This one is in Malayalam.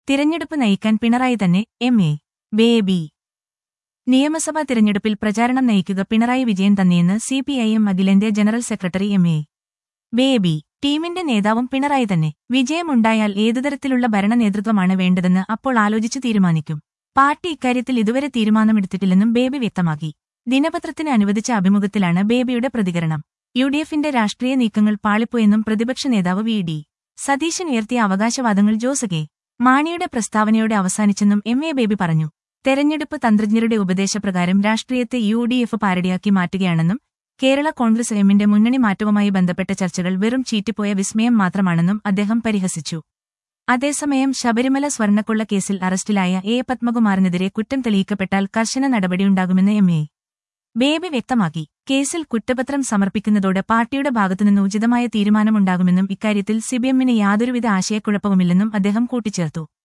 തിരഞ്ഞെടുപ്പ് നയിക്കാൻ പിണറായി തന്നെ എം എ ബേബി നിയമസഭാ തിരഞ്ഞെടുപ്പിൽ പ്രചാരണം നയിക്കുക പിണറായി വിജയൻ തന്നെയെന്ന് സിപിഐഎം അഖിലേന്ത്യാ general secretary M A Baby ടീമിന്റെ നേതാവും പിണറായി തന്നെ വിജയമുണ്ടായാൽ ഏതുതരത്തിലുള്ള ഭരണ നേതൃത്വമാണ് വേണ്ടതെന്ന് അപ്പോൾ ആലോചിച്ചു തീരുമാനിക്കും പാർട്ടി ഇക്കാര്യത്തിൽ ഇതുവരെ തീരുമാനമെടുത്തിട്ടില്ലെന്നും ബേബി വ്യക്തമാക്കി ദിനപത്രത്തിന് അനുവദിച്ച അഭിമുഖത്തിലാണ് ബേബിയുടെ പ്രതികരണം യു ഡി എഫിന്റെ രാഷ്ട്രീയ നീക്കങ്ങൾ പാളിപ്പോയെന്നും പ്രതിപക്ഷ നേതാവ് വി ഡി സതീശൻ ഉയർത്തിയ അവകാശവാദങ്ങൾ ജോസ് കെ മാണിയുടെ പ്രസ്താവനയോടെ അവസാനിച്ചെന്നും എം എ ബേബി പറഞ്ഞു തെരഞ്ഞെടുപ്പ് തന്ത്രജ്ഞരുടെ ഉപദേശപ്രകാരം രാഷ്ട്രീയത്തെ യു ഡി എഫ് പാരടിയാക്കി മാറ്റുകയാണെന്നും കേരള കോൺഗ്രസ് എമ്മിന്റെ മുന്നണി മാറ്റവുമായി ബന്ധപ്പെട്ട ചർച്ചകൾ വെറും ചീറ്റിപ്പോയ വിസ്മയം മാത്രമാണെന്നും അദ്ദേഹം പരിഹസിച്ചു അതേസമയം ശബരിമല സ്വർണ്ണക്കൊള്ള കേസിൽ അറസ്റ്റിലായ എ പത്മകുമാറിനെതിരെ കുറ്റം തെളിയിക്കപ്പെട്ടാൽ കർശന നടപടിയുണ്ടാകുമെന്ന് എം എ ബേബി വ്യക്തമാക്കി കേസിൽ കുറ്റപത്രം സമർപ്പിക്കുന്നതോടെ പാർട്ടിയുടെ ഭാഗത്തുനിന്ന് ഉചിതമായ തീരുമാനമുണ്ടാകുമെന്നും ഇക്കാര്യത്തിൽ സിബിഎമ്മിന് യാതൊരുവിധ ആശയക്കുഴപ്പവുമില്ലെന്നും അദ്ദേഹം കൂട്ടിച്ചേർത്തു